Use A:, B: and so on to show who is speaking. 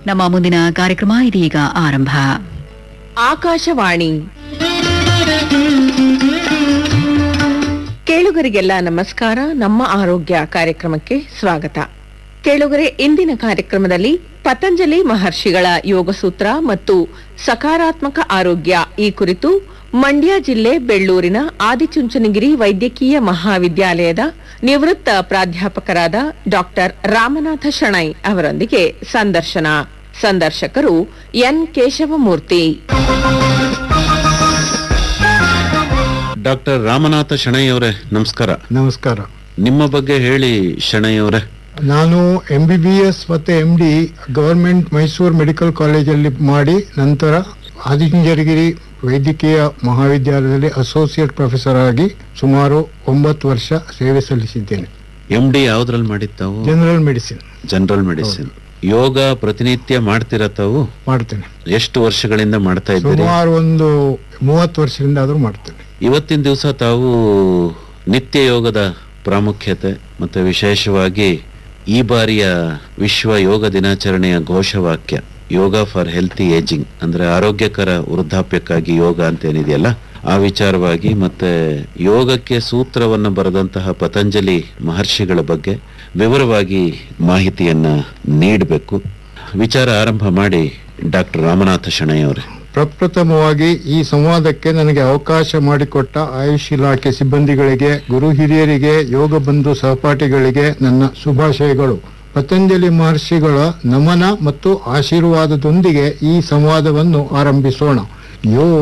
A: ನಮ್ಮ ಮುಂದಿನ ಕಾರ್ಯಕ್ರಮ ಇದೀಗ ಆರಂಭ
B: ಆಕಾಶವಾಣಿ ಕೇಳುಗರಿಗೆಲ್ಲ ನಮಸ್ಕಾರ ನಮ್ಮ ಆರೋಗ್ಯ ಕಾರ್ಯಕ್ರಮಕ್ಕೆ ಸ್ವಾಗತ ಕೇಳುಗರೆ ಇಂದಿನ ಕಾರ್ಯಕ್ರಮದಲ್ಲಿ ಪತಂಜಲಿ ಮಹರ್ಷಿಗಳ ಯೋಗಸೂತ್ರ ಮತ್ತು ಸಕಾರಾತ್ಮಕ ಆರೋಗ್ಯ ಈ ಕುರಿತು ಮಂಡ್ಯ ಜಿಲ್ಲೆ ಬೆಳ್ಳೂರಿನ ಆದಿಚುಂಚನಗಿರಿ ವೈದ್ಯಕೀಯ ಮಹಾವಿದ್ಯಾಲಯದ ನಿವೃತ್ತ ಪ್ರಾಧ್ಯಾಪಕರಾದ ಡಾಕ್ಟರ್ ರಾಮನಾಥ ಶಣೈ ಅವರೊಂದಿಗೆ ಸಂದರ್ಶನ ಸಂದರ್ಶಕರು ಎನ್ ಕೇಶವಮೂರ್ತಿ
C: ಡಾಕ್ಟರ್ ರಾಮನಾಥ ಶಣೈ ಅವರೇ ನಮಸ್ಕಾರ
D: ನಮಸ್ಕಾರ
C: ನಿಮ್ಮ ಬಗ್ಗೆ ಹೇಳಿ ಶಣೈ ಅವರೇ
D: ನಾನು ಎಂ ಬಿ ಬಿ ಎಸ್ ಮತ್ತು M D government Mysuru medical ಕಾಲೇಜಲ್ಲಿ ಮಾಡಿ ನಂತರ ಆದಿಚುಂಚನಗಿರಿ ವೈದ್ಯಕೀಯ ಮಹಾವಿದ್ಯಾಲಯದಲ್ಲಿ ಅಸೋಸಿಯೇಟ್ ಪ್ರೊಫೆಸರ್ ಆಗಿ ಸುಮಾರು ಒಂಬತ್ತು ವರ್ಷ ಸೇವೆ ಸಲ್ಲಿಸಿದ್ದೇನೆ
C: ಎಂ ಡಿ ಯಾವ್ದ್ರಲ್ಲಿ ಮಾಡಿತ್ತಾವು
D: general medicine
C: general medicine yoga ಪ್ರತಿನಿತ್ಯ ಮಾಡ್ತೀರಾ ತಾವು
D: ಮಾಡ್ತೇನೆ
C: ಎಷ್ಟು ವರ್ಷಗಳಿಂದ ಮಾಡ್ತಾ ಇದ್ದೀರಿ
D: ಸುಮಾರು ಒಂದು ಮೂವತ್ತು ವರ್ಷದಿಂದ ಆದರೂ ಮಾಡ್ತೇನೆ
C: ಇವತ್ತಿನ ದಿವಸ ತಾವು ನಿತ್ಯ ಯೋಗದ ಪ್ರಾಮುಖ್ಯತೆ ಮತ್ತೆ ವಿಶೇಷವಾಗಿ ಈ ಬಾರಿಯ ವಿಶ್ವ ಯೋಗ ದಿನಾಚರಣೆಯ ಘೋಷವಾಕ್ಯ ಯೋಗ ಫಾರ್ ಹೆಲ್ತಿ ಏಜಿಂಗ್ ಅಂದ್ರೆ ಆರೋಗ್ಯಕರ ವೃದ್ಧಾಪ್ಯಕ್ಕಾಗಿ ಯೋಗ ಅಂತ ಏನಿದೆಯಲ್ಲ ಆ ವಿಚಾರವಾಗಿ ಮತ್ತೆ ಯೋಗಕ್ಕೆ ಸೂತ್ರವನ್ನು ಬರೆದಂತಹ ಪತಂಜಲಿ ಮಹರ್ಷಿಗಳ ಬಗ್ಗೆ ವಿವರವಾಗಿ ಮಾಹಿತಿಯನ್ನ ನೀಡಬೇಕು ವಿಚಾರ ಆರಂಭ ಮಾಡಿ ಡಾಕ್ಟರ್ ರಾಮನಾಥ ಶಣೈ ಅವರೇ
D: ಪ್ರಪ್ರಥಮವಾಗಿ ಈ ಸಂವಾದಕ್ಕೆ ನನಗೆ ಅವಕಾಶ ಮಾಡಿಕೊಟ್ಟ ಆಯುಷ್ ಇಲಾಖೆ ಸಿಬ್ಬಂದಿಗಳಿಗೆ ಗುರು ಹಿರಿಯರಿಗೆ ಯೋಗ ಬಂಧು ಸಹಪಾಠಿಗಳಿಗೆ ನನ್ನ ಶುಭಾಶಯಗಳು ಪತಂಜಲಿ ಮಹರ್ಷಿಗಳ ನಮನ ಮತ್ತು ಆಶೀರ್ವಾದದೊಂದಿಗೆ ಈ ಸಂವಾದವನ್ನು ಆರಂಭಿಸೋಣ ಯೋ